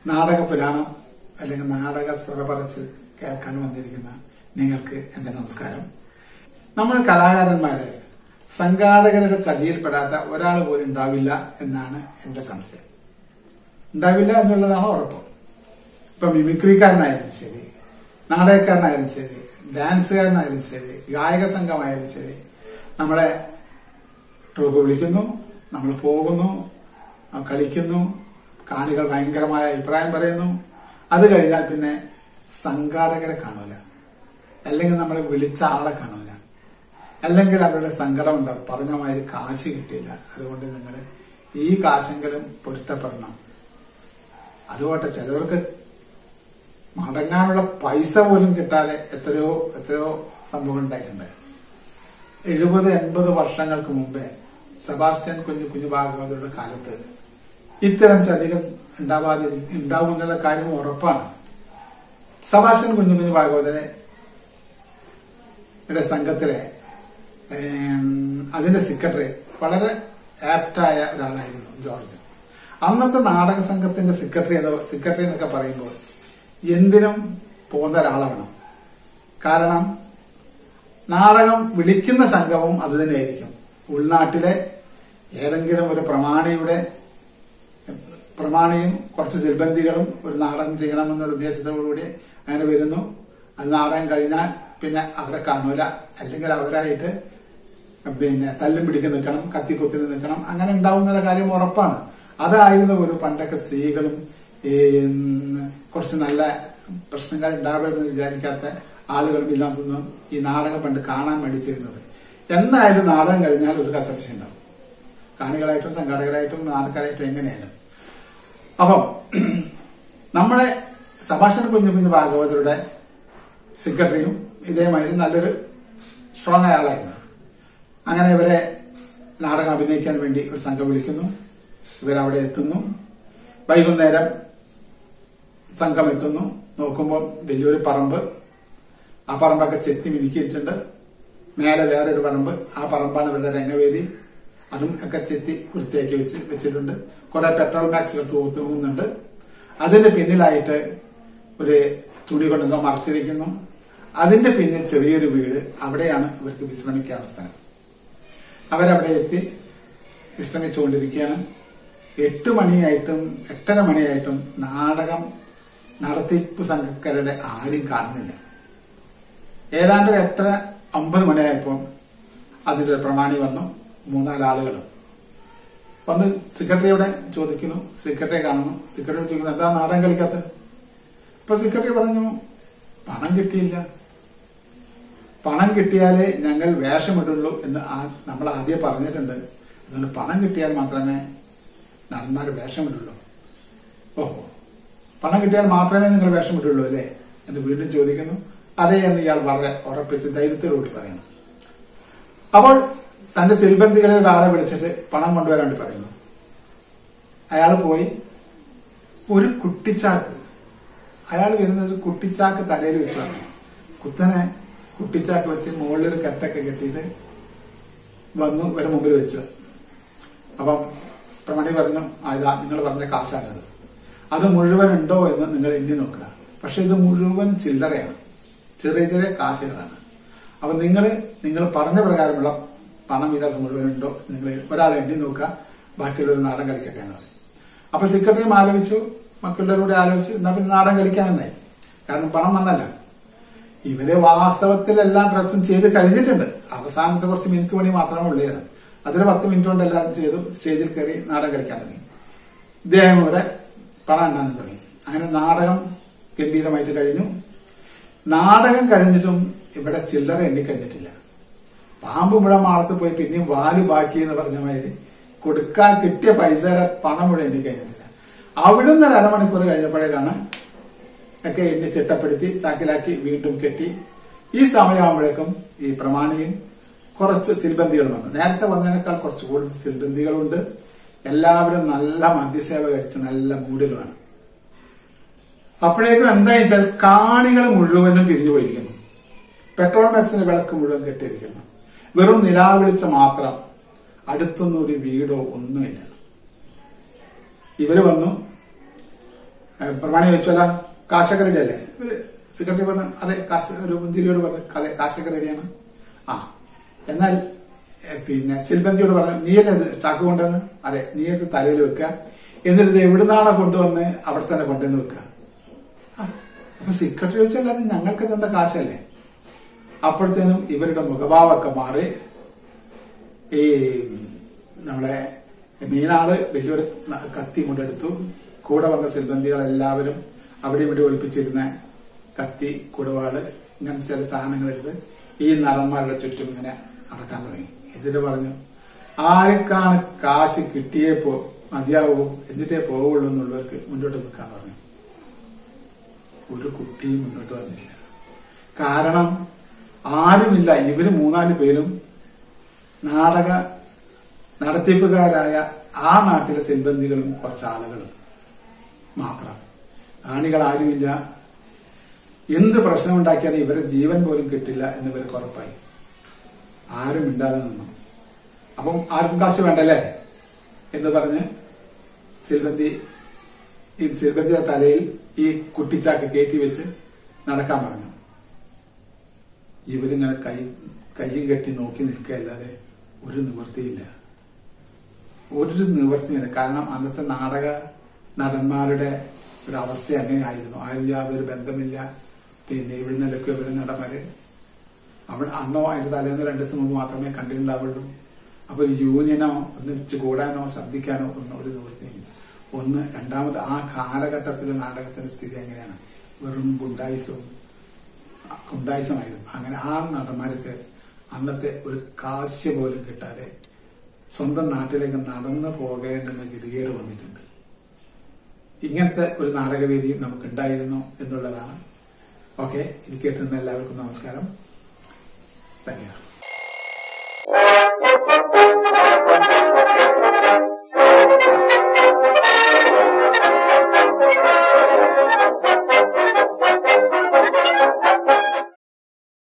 നാടക പുരാണം അല്ലെങ്കിൽ നാടക സ്വരപറച്ചിൽ കേൾക്കാൻ വന്നിരിക്കുന്ന നിങ്ങൾക്ക് എന്റെ നമസ്കാരം നമ്മൾ കലാകാരന്മാര് സംഘാടകരുടെ ചതിയിൽപ്പെടാത്ത ഒരാൾ പോലും ഉണ്ടാവില്ല എന്നാണ് എന്റെ സംശയം ഉണ്ടാവില്ല എന്നുള്ളതാണ് ഉറപ്പ് ഇപ്പൊ മിമിക്രിക്കാരനായാലും ശരി നാടകക്കാരനായാലും ശരി ഡാൻസുകാരനായാലും ശരി ഗായക സംഘമായാലും ശരി നമ്മളെ ട്രൂപ്പ് വിളിക്കുന്നു നമ്മൾ പോകുന്നു ആ, കളിക്കുന്നു കാണികൾ ഭയങ്കരമായ അഭിപ്രായം പറയുന്നു അത് കഴിഞ്ഞാൽ പിന്നെ സംഘാടകരെ കാണൂല അല്ലെങ്കിൽ നമ്മൾ വിളിച്ച ആളെ കാണൂല അല്ലെങ്കിൽ അവരുടെ സങ്കടം ഉണ്ടാവും പറഞ്ഞ മാതിരി കാശ് കിട്ടിയില്ല അതുകൊണ്ട് നിങ്ങൾ ഈ കാശെങ്കിലും പൊരുത്തപ്പെടണം അതുകൊട്ടെ ചിലവർക്ക് മടങ്ങാനുള്ള പൈസ പോലും കിട്ടാതെ എത്രയോ എത്രയോ സംഭവം ഉണ്ടായിട്ടുണ്ട് എഴുപത് എൺപത് വർഷങ്ങൾക്ക് മുമ്പേ സെബാസ്റ്റ്യൻ കുഞ്ഞു കുഞ്ഞു ഭാഗവതരുടെ കാലത്ത് ഇത്തരം ചതികൾ ഉണ്ടാവാതെ ഉണ്ടാവും എന്നുള്ള കാര്യം ഉറപ്പാണ് സെബാസ്റ്റ്യൻ കുഞ്ഞു കുഞ്ഞു ഭാഗവതരെ യുടെ സംഘത്തിലെ ഏം, അതിന്റെ സെക്രട്ടറി വളരെ ആപ്റ്റായ ഒരാളായിരുന്നു ജോർജ് അന്നത്തെ നാടക സംഘത്തിന്റെ സെക്രട്ടറി ഏതോ സെക്രട്ടറി എന്നൊക്കെ പറയുമ്പോൾ എന്തിനും പോകുന്ന ഒരാളാവണം കാരണം നാടകം വിളിക്കുന്ന സംഘവും അത് തന്നെയായിരിക്കും ഉൾനാട്ടിലെ ഏതെങ്കിലും ഒരു പ്രമാണിയുടെ പ്രമാണിയും കുറച്ച് സിൽബന്ധികളും ഒരു നാടകം ചെയ്യണമെന്നൊരു ഉദ്ദേശത്തോടുകൂടി അങ്ങനെ വരുന്നു അത് നാടകം കഴിഞ്ഞാൽ പിന്നെ അവരെ കാണൂല അല്ലെങ്കിൽ അവരായിട്ട് പിന്നെ തല്ലും പിടിക്ക് നിൽക്കണം കത്തിക്കുത്തി നിൽക്കണം അങ്ങനെ ഉണ്ടാവുന്ന കാര്യം ഉറപ്പാണ് അതായിരുന്നു ഒരു പണ്ടൊക്കെ സ്ത്രീകളും ഈ ഉം, കുറച്ച് നല്ല പ്രശ്നങ്ങൾ ഉണ്ടാവരുതെന്ന് വിചാരിക്കാത്ത ആളുകളും ഇല്ലാത്തൊന്നും ഈ നാടകം പണ്ട് കാണാൻ മടിച്ചിരുന്നത് എന്നായാലും നാടകം കഴിഞ്ഞാൽ ഒരു കസർച്ച ഉണ്ടാവും കാണികളായിട്ടും സംഘാടകരായിട്ടും നാടകരായിട്ടും എങ്ങനെയായാലും അപ്പം നമ്മളെ സഭാഷണ കുഞ്ഞു കുഞ്ഞു ഭാഗവതരുടെ സെക്രട്ടറിയും ഇതേമാതിരി നല്ലൊരു സ്ട്രോങ് ആയ ആളായിരുന്നു അങ്ങനെ ഇവരെ നാടകം അഭിനയിക്കാൻ വേണ്ടി ഒരു സംഘം വിളിക്കുന്നു ഇവരവിടെ എത്തുന്നു വൈകുന്നേരം സംഘം എത്തുന്നു നോക്കുമ്പോൾ വലിയൊരു പറമ്പ് ആ പറമ്പൊക്കെ ചെത്തി മിനുക്കിയിട്ടുണ്ട് മേലെ വേറൊരു പറമ്പ് ആ പറമ്പാണ് ഇവരുടെ രംഗവേദി അതും ഒക്കെ ചെത്തി വൃത്തിയാക്കി വെച്ച് വെച്ചിട്ടുണ്ട് കുറെ പെട്രോൾ മാക്സുകൾ തൂങ്ങുന്നുണ്ട് അതിന്റെ പിന്നിലായിട്ട് ഒരു തുണി കൊണ്ടെന്തോ മറച്ചിരിക്കുന്നു അതിന്റെ പിന്നിൽ ചെറിയൊരു വീട് അവിടെയാണ് ഇവർക്ക് വിശ്രമിക്കാൻ സ്ഥലം അവരവിടെ എത്തി വിശ്രമിച്ചുകൊണ്ടിരിക്കുകയാണ് എട്ട് മണിയായിട്ടും എട്ടര മണിയായിട്ടും നാടകം നടത്തിപ്പ് സംഘക്കാരുടെ ആരും കാണുന്നില്ല ഏതാണ്ട് ഒരു എട്ടര ഒമ്പത് മണിയായപ്പോൾ അതിന്റെ ഒരു പ്രമാണി വന്നു മൂന്നാലാളുകളും വന്ന് സെക്രട്ടറിയോടെ ചോദിക്കുന്നു സെക്രട്ടറിയെ കാണുന്നു സെക്രട്ടറി ചോദിക്കുന്നു എന്താ നാടകം കളിക്കാത്തത് ഇപ്പൊ സെക്രട്ടറി പറഞ്ഞു പണം കിട്ടിയില്ല പണം കിട്ടിയാലേ ഞങ്ങൾ വേഷമിടുള്ളൂ എന്ന് ആ- നമ്മൾ ആദ്യം പറഞ്ഞിട്ടുണ്ട് അതുകൊണ്ട് പണം കിട്ടിയാൽ മാത്രമേ നടന്മാർ വേഷമിടുള്ളൂ ഓഹോ പണം കിട്ടിയാൽ മാത്രമേ നിങ്ങൾ വേഷമിടുള്ളൂ അല്ലേ എന്ന് വീണ്ടും ചോദിക്കുന്നു അതേ എന്ന് ഇയാൾ വളരെ ഉറപ്പിച്ച് ധൈര്യത്തോടുകൂടി പറയുന്നു അപ്പോൾ തന്റെ സിൽബന്ധികളിൽ ഒരാളെ വിളിച്ചിട്ട് പണം കൊണ്ടുവരാൻ വേണ്ടി പറയുന്നു അയാൾ പോയി ഒരു കുട്ടിച്ചാക്ക് അയാൾ വരുന്നത് ഒരു കുട്ടിച്ചാക്ക് തലയിൽ വെച്ചാണ് കുത്തനെ കുട്ടിച്ചാക്ക് വെച്ച് മുകളിലൊരു കറ്റൊക്കെ കെട്ടിയിട്ട് വന്നു ഇവരെ മുമ്പിൽ വെച്ചു അപ്പം പ്രമണി പറഞ്ഞു ആ ഇതാ നിങ്ങൾ പറഞ്ഞ കാശാണത് അത് മുഴുവൻ ഉണ്ടോ എന്ന് നിങ്ങൾ എണ്ണി നോക്കുക പക്ഷെ ഇത് മുഴുവൻ ചില്ലറയാണ് ചെറിയ ചെറിയ കാശുകളാണ് അപ്പൊ നിങ്ങൾ നിങ്ങൾ പറഞ്ഞ പ്രകാരമുള്ള പണം ഇതിനകത്ത് മുഴുവൻ ഉണ്ടോ നിങ്ങൾ ഒരാൾ എണ്ണി നോക്കുക ബാക്കിയുള്ളവർ നാടൻ കളിക്കട്ടെ എന്ന് പറയും അപ്പൊ സെക്രട്ടറിയും ആലോചിച്ചു മക്കളുടെ ആലോചിച്ചു എന്നാ പിന്നെ നാടൻ കളിക്കാമെന്നായി കാരണം പണം വന്നല്ല ഇവര് വാസ്തവത്തിൽ എല്ലാ ഡ്രസ്സും ചെയ്ത് കഴിഞ്ഞിട്ടുണ്ട് അവസാനത്തെ കുറച്ച് മിനിറ്റ് പണി മാത്രമേ ഉള്ളായിരുന്നു അതിൽ പത്ത് മിനിറ്റ് കൊണ്ട് എല്ലാവരും ചെയ്തു സ്റ്റേജിൽ കയറി നാടകം കളിക്കാൻ തുടങ്ങി ഇദ്ദേഹം ഇവിടെ പണം ഉണ്ടാകാൻ തുടങ്ങി അങ്ങനെ നാടകം ഗംഭീരമായിട്ട് കഴിഞ്ഞു നാടകം കഴിഞ്ഞിട്ടും ഇവിടെ ചില്ലറ എണ്ണി കഴിഞ്ഞിട്ടില്ല പാമ്പ് മുഴ മാളത്ത് പോയി പിന്നെയും വാല് ബാക്കി എന്ന് പറഞ്ഞ മാതിരി കൊടുക്കാൻ കിട്ടിയ പൈസയുടെ പണം മുഴുവൻ എണ്ണി കഴിഞ്ഞിട്ടില്ല അവിടുന്ന് ഒരു അരമണിക്കൂർ കഴിഞ്ഞപ്പോഴേക്കാണ് ഒക്കെ എണ്ണി ചിട്ടപ്പെടുത്തി ചാക്കിലാക്കി വീണ്ടും കെട്ടി ഈ സമയമാകുമ്പോഴേക്കും ഈ പ്രമാണിയും കുറച്ച് സിൽബന്ധികൾ വന്നു നേരത്തെ വന്നതിനേക്കാൾ കുറച്ച് കൂടുതൽ സിൽബന്ധികളുണ്ട് എല്ലാവരും നല്ല മദ്യസേവ കഴിച്ച് നല്ല മൂഡിലുമാണ് അപ്പോഴേക്കും എന്താ വെച്ചാൽ കാണികൾ മുഴുവനും പിരിഞ്ഞു പോയിരിക്കുന്നു പെട്രോൾ മാക്സിന്റെ വിളക്ക് മുഴുവൻ കെട്ടിയിരിക്കുന്നു വെറും നിലാവിളിച്ച മാത്രം അടുത്തൊന്നും ഒരു വീടോ ഒന്നുമില്ല ഇവര് വന്നു ഏ, പ്രമാണി ചോദിച്ചോല കാശൊക്കെ റെഡി അല്ലേ ഒരു സെക്രട്ടറി പറഞ്ഞു അതെ കാശ് ഒരു പുഞ്ചിരിയോട് പറഞ്ഞു അതെ കാശൊക്കെ റെഡിയാണ് ആ എന്നാൽ ഏ, പിന്നെ സിൽബന്തിയോട് പറഞ്ഞു നീയല്ലേ ഇത് ചാക്ക് കൊണ്ടുവന്ന് അതെ നീ എടുത്ത് തലയിൽ വെക്കുക എന്നിട്ട് ഇത് എവിടുന്നാണോ കൊണ്ടുവന്ന് അവിടെ തന്നെ കൊണ്ടുവന്ന് വെക്കുക ആ, അപ്പൊ സെക്രട്ടറി ചോദിച്ചാൽ അത് ഞങ്ങൾക്ക് തന്ന കാശല്ലേ അപ്പോഴത്തേനും ഇവരുടെ മുഖഭാവമൊക്കെ മാറി ഈ നമ്മളെ മീനാള് വലിയൊരു ന- കത്തി കൊണ്ടെടുത്തു കൂടെ വന്ന സിൽബന്തികളെല്ലാവരും അവിടെ ഇവിടെ ഒളിപ്പിച്ചിരുന്ന കത്തി കുടവാള് ഇങ്ങനത്തെ ചില സാധനങ്ങൾ എടുത്ത് ഈ നടന്മാരുടെ ചുറ്റും ഇങ്ങനെ നടക്കാൻ തുടങ്ങി എന്നിട്ട് പറഞ്ഞു ആർക്കാണ് കാശ് കിട്ടിയേ പോ മതിയാവൂ എന്നിട്ടേ പോവുള്ളൂ എന്നുള്ളവർക്ക് മുന്നോട്ട് നിൽക്കാൻ പറഞ്ഞു ഒരു കുട്ടിയും മുന്നോട്ട് വന്നില്ല കാരണം ആരുമില്ല ഇവര് മൂന്നാല് പേരും നാടക നടത്തിപ്പുകാരായ ആ നാട്ടിലെ സിൽബന്ധികളും കുറച്ച് ആളുകളും മാത്രം ആണികൾ ആരുമില്ല എന്ത് പ്രശ്നമുണ്ടാക്കിയാലും ഇവരെ ജീവൻ പോലും കിട്ടില്ല എന്ന് ഇവർക്ക് ഉറപ്പായി ആരും മിണ്ടാതെ നിന്നു അപ്പം ആർക്കും കാശ് വേണ്ടല്ലേ എന്ന് പറഞ്ഞ് സിൽബന്തി ഈ സിൽബന്തിയുടെ തലയിൽ ഈ കുട്ടിച്ചാക്ക് കയറ്റി വെച്ച് നടക്കാൻ പറഞ്ഞു ഇവരിങ്ങനെ കൈ കയ്യും കെട്ടി നോക്കി നിൽക്കുകയല്ലാതെ ഒരു നിവൃത്തിയില്ല ഒരു നിവൃത്തിയില്ല കാരണം അന്നത്തെ നാടക നടന്മാരുടെ ഒരു അവസ്ഥ അങ്ങനെയായിരുന്നു ആരും യാതൊരു ബന്ധമില്ല പിന്നെ ഇവിടുന്നല്ലൊക്കെ ഇവിടെ നടന്മാര് അവിടെ അന്നോ അതിന്റെ തലേന്ന് രണ്ടു ദിവസം മുമ്പ് മാത്രമേ കണ്ടിട്ടുണ്ടാവുള്ളൂ അപ്പൊ ഒരു യൂണിയനോ ഒന്നിച്ച് കൂടാനോ ശബ്ദിക്കാനോ ഒന്നും ഒരു നിവൃത്തിയില്ല ഒന്ന് രണ്ടാമത് ആ കാലഘട്ടത്തിലെ നാടകത്തിന്റെ സ്ഥിതി എങ്ങനെയാണ് വെറും ഗുണ്ടായിസവും ഗുണ്ടായിസമായിരുന്നു അങ്ങനെ ആ നടന്മാർക്ക് അന്നത്തെ ഒരു കാശ് പോലും കിട്ടാതെ സ്വന്തം നാട്ടിലേക്ക് നടന്നു പോകേണ്ടുന്ന ഗതികേട് വന്നിട്ടുണ്ട് ഇങ്ങനത്തെ ഒരു നാടകവേദിയും നമുക്കുണ്ടായിരുന്നു എന്നുള്ളതാണ് ഓക്കെ ഇത് കേട്ടിരുന്ന എല്ലാവർക്കും നമസ്കാരം താങ്ക് യു